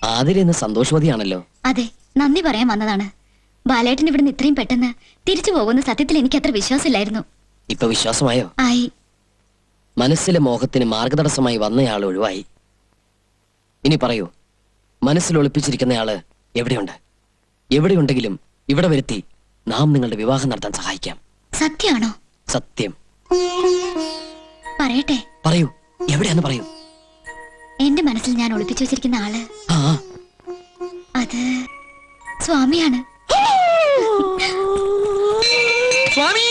ആതിര ഇന്ന് സന്തോഷവതിയാണല്ലോ അതെ നന്ദി പറയാൻ വന്നതാണ് ബാലേട്ടൻ ഇവിടുന്ന് ഇത്രയും പെട്ടെന്ന് തിരിച്ചു പോകുന്ന സത്യത്തിൽ എനിക്ക് അത്ര വിശ്വാസമില്ലായിരുന്നു ഇപ്പൊ വിശ്വാസമായോ ആയി മനസ്സിലെ മോഹത്തിന് മാർഗതടസ്സമായി വന്നയാൾ ഒഴിവായി ഇനി പറയൂ മനസ്സിൽ ഒളിപ്പിച്ചിരിക്കുന്നയാള് എവിടെയുണ്ട് എവിടെയുണ്ടെങ്കിലും ഇവിടെ വരുത്തി നാം നിങ്ങളുടെ വിവാഹം നടത്താൻ സഹായിക്കാം സത്യമാണോ സത്യം പറയട്ടെ പറയൂ എവിടെയാന്ന് പറയൂ എന്റെ മനസ്സിൽ ഞാൻ ഒളിപ്പിച്ചു വെച്ചിരിക്കുന്ന ആള് ആ അത് സ്വാമിയാണ് സ്വാമി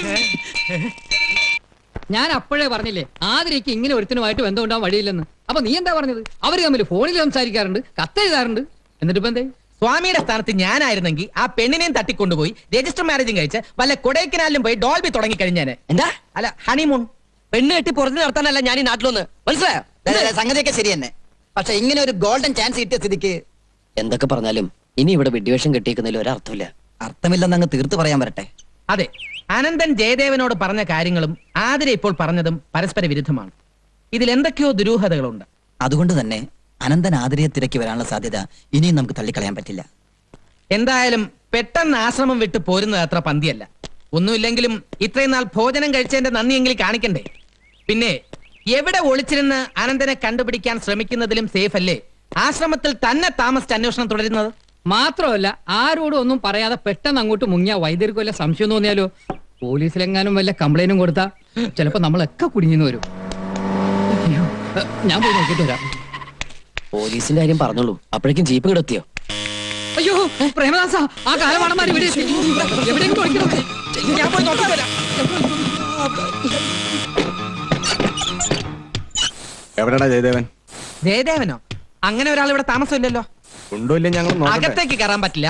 ഞാൻ അപ്പോഴേ പറഞ്ഞില്ലേ ആതിരയ്ക്ക് ഇങ്ങനെ ഒരുത്തനുമായിട്ട് ബന്ധമുണ്ടാവാൻ വഴിയില്ലെന്ന് അപ്പൊ നീ എന്താ പറഞ്ഞത് അവര് തമ്മിൽ ഫോണിൽ സംസാരിക്കാറുണ്ട് കത്തെഴുതാറുണ്ട് എന്നിട്ട് ഇപ്പൊ എന്തേ സ്വാമിയുടെ സ്ഥാനത്ത് ഞാനായിരുന്നെങ്കിൽ ആ പെണ്ണിനെയും തട്ടിക്കൊണ്ടുപോയി രജിസ്റ്റർ മാരേജും കഴിച്ച് വല്ല കൊടൈക്കനാലിലും പോയി ഡോൾബി തുടങ്ങി കഴിഞ്ഞാന് എന്താ അല്ല ഹണിമൂൺ പെണ്ണ് കെട്ടി പുറത്ത് നടത്താനല്ല ഞാൻ ഈ നാട്ടിലൊന്ന് മനസ്സിലായോ ദേ, ദേ, ദേ, സംഗതിയൊക്കെ ശരി തന്നെ പക്ഷെ ഇങ്ങനെ ഒരു ഗോൾഡൻ ചാൻസ് കിട്ടിയ സ്ഥിതിക്ക് എന്തൊക്കെ പറഞ്ഞാലും ഇനി ഇവിടെ വിഡ്വേഷം കെട്ടിയിരിക്കുന്നതിൽ ഒരർത്ഥമില്ല അർത്ഥമില്ലെന്ന് അങ്ങ് തീർത്ത് പറയാൻ വരട്ടെ അതെ അനന്തൻ ജയദേവനോട് പറഞ്ഞ കാര്യങ്ങളും ആതിര ഇപ്പോൾ പറഞ്ഞതും പരസ്പര വിരുദ്ധമാണ് ഇതിൽ എന്തൊക്കെയോ ദുരൂഹതകളുണ്ട് അതുകൊണ്ട് തന്നെ അനന്തൻ ആതിരയെ തിരക്കി വരാനുള്ള സാധ്യത ഇനിയും നമുക്ക് തള്ളിക്കളയാൻ പറ്റില്ല എന്തായാലും പെട്ടെന്ന് ആശ്രമം വിട്ട് പോരുന്നത് അത്ര പന്തിയല്ല ഒന്നുമില്ലെങ്കിലും ഇത്രയും നാൾ ഭോജനം കഴിച്ചതിന്റെ നന്ദിയെങ്കിലും കാണിക്കണ്ടേ പിന്നെ എവിടെ ഒളിച്ചിരുന്ന് അനന്തനെ കണ്ടുപിടിക്കാൻ ശ്രമിക്കുന്നതിലും സേഫ് അല്ലേ ആശ്രമത്തിൽ തന്നെ താമസിച്ച് അന്വേഷണം തുടരുന്നത് മാത്രമല്ല ആരോടും ഒന്നും പറയാതെ പെട്ടെന്ന് അങ്ങോട്ട് മുങ്ങിയ വൈദ്യർക്ക് വല്ല സംശയം തോന്നിയാലോ പോലീസിലെങ്ങാനും വല്ല കംപ്ലൈന്റും കൊടുത്താ ചിലപ്പോ നമ്മളൊക്കെ കുടുങ്ങിന്ന് വരും അയ്യോ, ഏ, ഞാൻ പോയി നോക്കിട്ട് വരാം പോലീസിന്റെ കാര്യം പറഞ്ഞോളൂ അപ്പോഴേക്കും ജീപ്പ് ഇവിടെ എത്തിയോ അയ്യോ പ്രേമദാസ ആ കാലമാണന്മാർ ഇവിടെ എത്തി. എവിടെയെങ്കിലും ഒളിക്കണം. ഞാൻ പോയി നോക്കിട്ട് വരാം എവിടെടാ ജയദേവൻ ജയദേവനോ അങ്ങനെ ഒരാൾ ഇവിടെ താമസമില്ലല്ലോ ഉണ്ടോ ഇല്ല ഞങ്ങൾ നോക്കട്ടെ അകത്തേക്ക് കയറാൻ പറ്റില്ല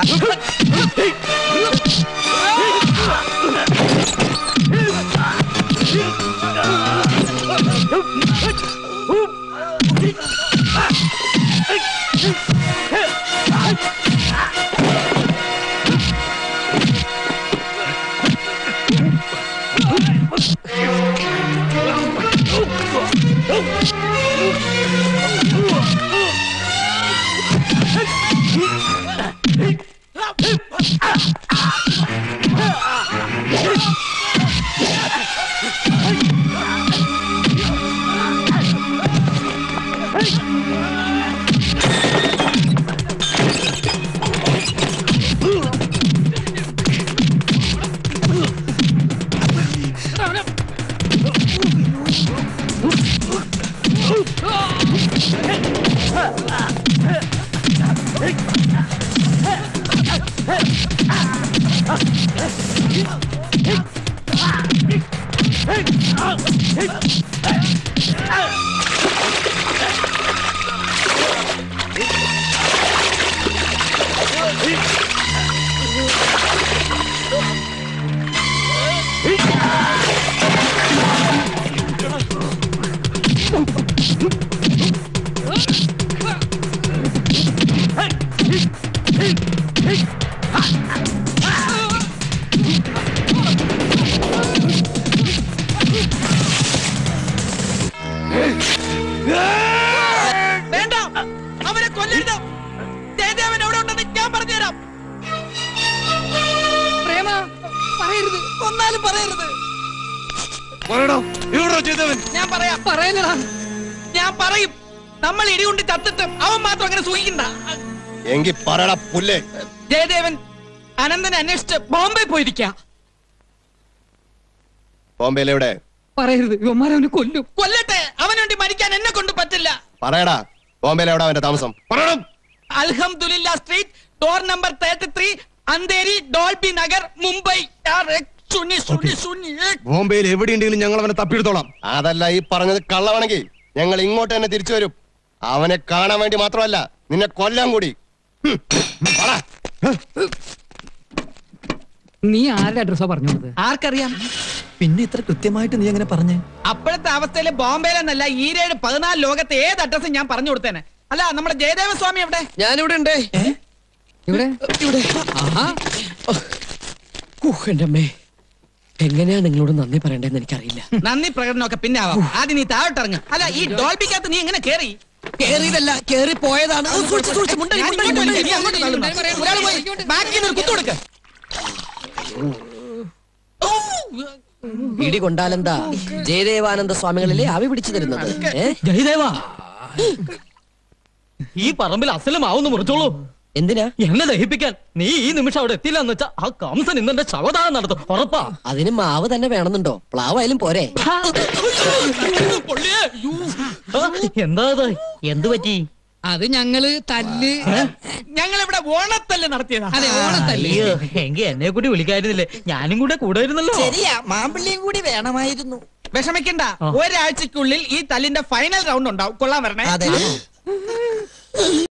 വേണ്ട അവനെ കൊല്ലരുത് ജയദേവൻ എവിടെ ഉണ്ടെന്ന് ഞാൻ പറഞ്ഞുതരാം പ്രേമ പറയരുത് ഒന്നാലും പറയരുത് ഞാൻ പറയാം പറയലടാ ഞാൻ പറയും നമ്മൾ ഇടികൊണ്ട് ചത്തിട്ടും അവൻ മാത്രം അങ്ങനെ സൂഹിക്കണ്ട എങ്കി പറയടാ പുല്ലേ ജയദേവൻ അനന്തനെ അന്വേഷിച്ച് ബോംബെ പോയിരിക്ക ബോംബെയിൽ എവിടെ പറയരുത് ഇവന്മാരവനെ കൊല്ലും കൊല്ലട്ടെ അവന് വേണ്ടി മരിക്കാൻ എന്നെ കൊണ്ട് പറ്റില്ല പറയടാ ബോംബെയിൽ എവിടെ അവന്റെ താമസം പറയണം അൽഹംദുലില്ല street door number thirty three Andheri Dolby Nagar Mumbai യാർ, ഏ, സുന്നി, സുന്നി, സുന്നി, ഏ. ബോംബെയിൽ എവിടെയുണ്ടെങ്കിലും ഞങ്ങൾ അവനെ തപ്പിയെടുത്തോളാം അതല്ല ഈ പറഞ്ഞത് കള്ളമാണെങ്കിൽ ഞങ്ങൾ ഇങ്ങോട്ട് തന്നെ തിരിച്ചു വരും അവനെ കാണാൻ വേണ്ടി മാത്രമല്ല നിന്നെ കൊല്ലാൻ കൂടി ഹും, വാടാ. നീ ആരുടെ അഡ്രസ്സാ പറഞ്ഞു കൊടുത്തത് ആർക്കറിയാം പിന്നെ ഇത്ര കൃത്യമായിട്ട് നീ എങ്ങനെ പറഞ്ഞേ അപ്പോഴത്തെ അവസ്ഥയിൽ ബോംബെയിലെന്നല്ല ഈരേഴ് പതിനാല് ലോകത്തെ ഏത് അഡ്രസ്സും ഞാൻ പറഞ്ഞു കൊടുത്തേനെ അല്ല നമ്മുടെ ജയദേവ സ്വാമി എവിടെ ഞാനിവിടെ ഉണ്ട് ഇവിടെ ഇവിടെ ആഹാ ഉഹ്, എന്റെ അമ്മേ എങ്ങനെയാ നിങ്ങളോട് നന്ദി പറയണ്ടെന്ന് എനിക്കറിയില്ല നന്ദി പ്രകടനമൊക്കെ പിന്നെ ആവാം ആദ്യം നീ താഴോട്ടിറങ്ങ് അല്ല ഈ ഡോൾബിക്കകത്ത് നീ എങ്ങനെ കേറി കേറിയതല്ല കേറി പോയതാണ് സൂക്ഷിച്ച് സൂക്ഷിച്ച് മുണ്ടരി, ഞാൻ മുണ്ടരി, ഇങ്ങോട്ട് മുണ്ടരി. ഇനി അങ്ങോട്ട് തള്ളുന്നു. ഒരാൾ പോയി ബാക്കിൽ നിന്ന് ഒരു കുത്തു കൊടുക്ക് ഇടി കൊണ്ടാലെന്താ ജയദേവാനന്ദ സ്വാമികളിലെ ആവി പിടിച്ചു തരുന്നത് ഏ ജയദേവ ഈ പറമ്പിൽ അസലമാവുന്ന മുറിച്ചോളൂ എന്തിനാ എന്നെ ദഹിപ്പിക്കാൻ നീ ഈ നിമിഷം അവിടെ എത്തില്ല എന്ന് വെച്ചാ ആ കംസൻ ഇന്നെ ശവദാനം നടത്തും ഉറപ്പാ അതിന് മാവ് തന്നെ വേണമെന്നുണ്ടോ പ്ലാവായാലും പോരെ പൊള്ളിയേ. ആ, എന്താ ഇത്? എന്ത് പറ്റി അത് ഞങ്ങള് തല്ല് ഞങ്ങൾ ഇവിടെ ഓണത്തല്ല് നടത്തിയതാ അതെ ഓണത്തല്ല് അയ്യോ എങ്കി എന്നെ കൂടി വിളിക്കായിരുന്നില്ലേ ഞാനും കൂടെ കൂടായിരുന്നല്ലോ ശരിയാ മാമ്പിള്ളിയും കൂടി വേണമായിരുന്നു വിഷമിക്കണ്ട ഒരാഴ്ചക്കുള്ളിൽ ഈ തല്ലിന്റെ ഫൈനൽ റൗണ്ട് ഉണ്ടാവും കൊള്ളാൻ വരണേ അതെ